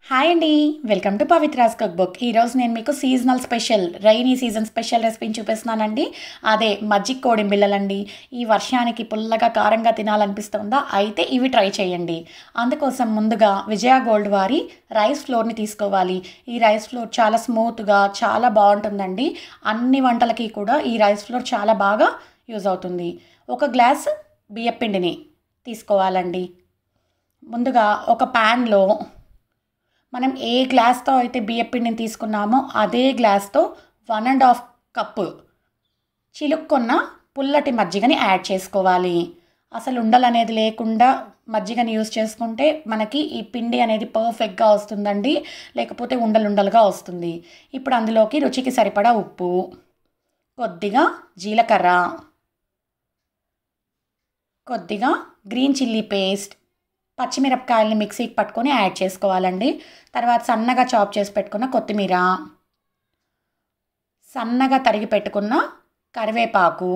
hi అండి welcome to Pavithra's cook book ఈరోజు నేను మీకు seasonal special rainy season special రెసిపీని చూపిస్తున్నానండి అదే మజ్జిగ కోడిం బిళ్ళలండి ఈ వర్షానికి పుల్లగా కారంగా తినాలనిపిస్తుందా అయితే ఇవి ట్రై చేయండి అందుకోసం ముందుగా విజయ గోల్డ్ వారి రైస్ ఫ్లోర్ని తీసుకోవాలి ఈ రైస్ ఫ్లోర్ చాలా స్మూత్గా చాలా బాగుంటుందండి అన్ని వంటలకి కూడా ఈ రైస్ ఫ్లోర్ చాలా బాగా యూజ్ అవుతుంది ఒక గ్లాస్ బియ్యపిండిని తీసుకోవాలండి ముందుగా ఒక ప్యాన్లో మనం ఏ గ్లాస్తో అయితే బియ్యపిండిని తీసుకున్నామో అదే గ్లాస్తో వన్ అండ్ హాఫ్ కప్పు చిలుక్కున్న పుల్లటి మజ్జిగని యాడ్ చేసుకోవాలి అసలు ఉండలు అనేది లేకుండా మజ్జిగని యూస్ చేసుకుంటే మనకి ఈ పిండి అనేది పర్ఫెక్ట్గా వస్తుందండి లేకపోతే ఉండలు ఉండలుగా వస్తుంది ఇప్పుడు అందులోకి రుచికి సరిపడా ఉప్పు కొద్దిగా జీలకర్ర కొద్దిగా గ్రీన్ చిల్లీ పేస్ట్ పచ్చిమిరపకాయలని మిక్సీకి పట్టుకొని యాడ్ చేసుకోవాలండి తర్వాత సన్నగా చాప్ చేసి పెట్టుకున్న కొత్తిమీర సన్నగా తరిగి పెట్టుకున్న కరివేపాకు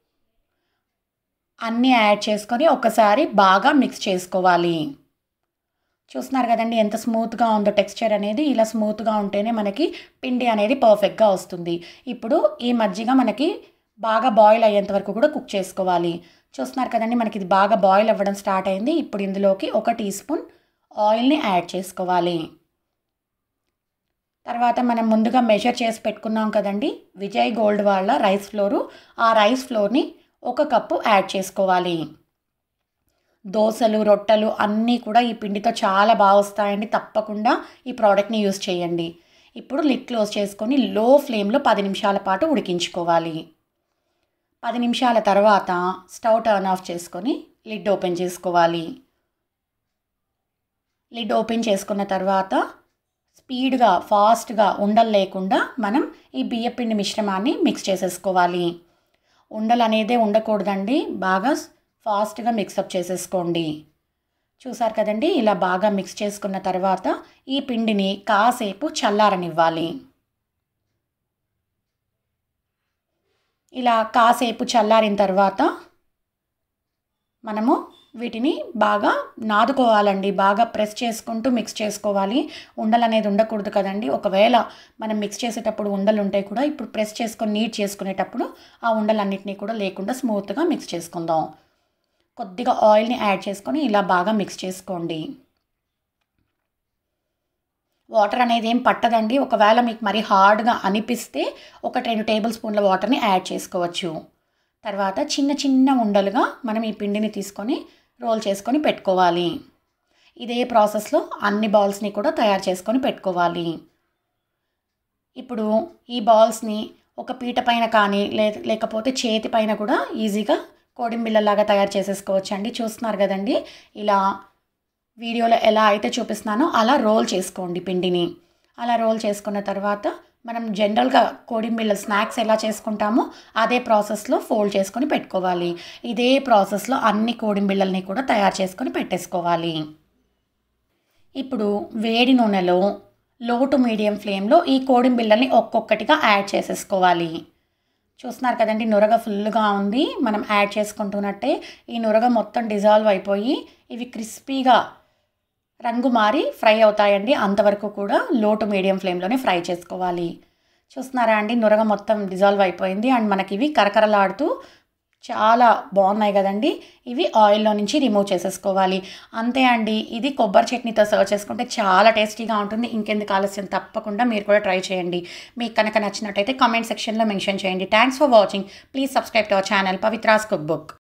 అన్నీ యాడ్ చేసుకొని ఒకసారి బాగా మిక్స్ చేసుకోవాలి చూస్తున్నారు కదండి ఎంత స్మూత్గా ఉందో టెక్స్చర్ అనేది ఇలా స్మూత్గా ఉంటేనే మనకి పిండి అనేది పర్ఫెక్ట్గా వస్తుంది ఇప్పుడు ఈ మజ్జిగ మనకి బాగా బాయిల్ అయ్యేంత వరకు కూడా కుక్ చేసుకోవాలి చూస్తున్నారు కదండి మనకి ఇది బాగా బాయిల్ అవ్వడం స్టార్ట్ అయింది ఇప్పుడు ఇందులోకి ఒక టీ స్పూన్ ఆయిల్ని యాడ్ చేసుకోవాలి తర్వాత మనం ముందుగా మెజర్ చేసి పెట్టుకున్నాం కదండి విజయ్ గోల్డ్ వాళ్ళ రైస్ ఫ్లోరు ఆ రైస్ ఫ్లోర్ని ఒక కప్పు యాడ్ చేసుకోవాలి దోశలు రొట్టెలు అన్నీ కూడా ఈ పిండితో చాలా బాగా వస్తాయండి తప్పకుండా ఈ ప్రోడక్ట్ని యూస్ చేయండి ఇప్పుడు లిడ్ క్లోజ్ చేసుకొని లో ఫ్లేమ్లో పది నిమిషాల పాటు ఉడికించుకోవాలి పది నిమిషాల తర్వాత స్టవ్ టర్న్ ఆఫ్ చేసుకొని లిడ్ ఓపెన్ చేసుకోవాలి లిడ్ ఓపెన్ చేసుకున్న తర్వాత స్పీడ్గా ఫాస్ట్గా ఉండలు లేకుండా మనం ఈ బియ్యపిండి మిశ్రమాన్ని మిక్స్ చేసేసుకోవాలి ఉండలు అనేదే ఉండకూడదండి బాగా ఫాస్ట్గా మిక్సప్ చేసేసుకోండి చూసారు కదండి ఇలా బాగా మిక్స్ చేసుకున్న తర్వాత ఈ పిండిని కాసేపు చల్లారనివ్వాలి ఇలా కాసేపు చల్లారిన తర్వాత మనము వీటిని బాగా నాదుకోవాలండి బాగా ప్రెస్ చేసుకుంటూ మిక్స్ చేసుకోవాలి ఉండలు అనేది ఉండకూడదు కదండి ఒకవేళ మనం మిక్స్ చేసేటప్పుడు ఉండలు ఉంటాయి కూడా ఇప్పుడు ప్రెస్ చేసుకొని నీట్ చేసుకునేటప్పుడు ఆ ఉండలన్నిటినీ కూడా లేకుండా స్మూత్గా మిక్స్ చేసుకుందాం కొద్దిగా ఆయిల్ని యాడ్ చేసుకొని ఇలా బాగా మిక్స్ చేసుకోండి వాటర్ అనేది ఏం పట్టదండి ఒకవేళ మీకు మరి హార్డ్గా అనిపిస్తే ఒక రెండు టేబుల్ స్పూన్ల వాటర్ని యాడ్ చేసుకోవచ్చు తర్వాత చిన్న చిన్న ఉండలుగా మనం ఈ పిండిని తీసుకొని రోల్ చేసుకొని పెట్టుకోవాలి ఇదే ప్రాసెస్లో అన్ని బాల్స్ని కూడా తయారు చేసుకొని పెట్టుకోవాలి ఇప్పుడు ఈ బాల్స్ని ఒక పీట పైన కానీ లే లేకపోతే చేతి పైన కూడా ఈజీగా కోడింబిళ్ళలాగా తయారు చేసేసుకోవచ్చు అండి చూస్తున్నారు కదండి ఇలా వీడియోలో ఎలా అయితే చూపిస్తున్నానో అలా రోల్ చేసుకోండి పిండిని అలా రోల్ చేసుకున్న తర్వాత మనం జనరల్గా కోడింబిళ్ళ స్నాక్స్ ఎలా చేసుకుంటామో అదే ప్రాసెస్లో ఫోల్డ్ చేసుకొని పెట్టుకోవాలి ఇదే ప్రాసెస్లో అన్ని కోడింబిళ్ళల్ని కూడా తయారు చేసుకొని పెట్టేసుకోవాలి ఇప్పుడు వేడి నూనెలో లో టు మీడియం ఫ్లేమ్లో ఈ కోడింబిళ్ళని ఒక్కొక్కటిగా యాడ్ చేసేసుకోవాలి చూస్తున్నారు కదండి నురగ ఫుల్గా ఉంది మనం యాడ్ చేసుకుంటున్నట్టే ఈ నురగ మొత్తం డిజాల్వ్ అయిపోయి ఇవి క్రిస్పీగా రంగు మారి ఫ్రై అవుతాయండి అంతవరకు కూడా లో టు మీడియం ఫ్లేమ్లోనే ఫ్రై చేసుకోవాలి చూస్తున్నారా అండి నురగ మొత్తం డిజాల్వ్ అయిపోయింది అండ్ మనకి ఇవి కరకరలాడుతూ చాలా బాగున్నాయి కదండి ఇవి ఆయిల్లో నుంచి రిమూవ్ చేసేసుకోవాలి అంతే అండి ఇది కొబ్బరి చట్నీతో సర్వ్ చేసుకుంటే చాలా టేస్టీగా ఉంటుంది ఇంకెందుకు ఆలస్యం తప్పకుండా మీరు కూడా ట్రై చేయండి మీకు కనుక నచ్చినట్టయితే కామెంట్ సెక్షన్లో మెన్షన్ చేయండి thanks for watching please subscribe to our channel Pavithra's cook book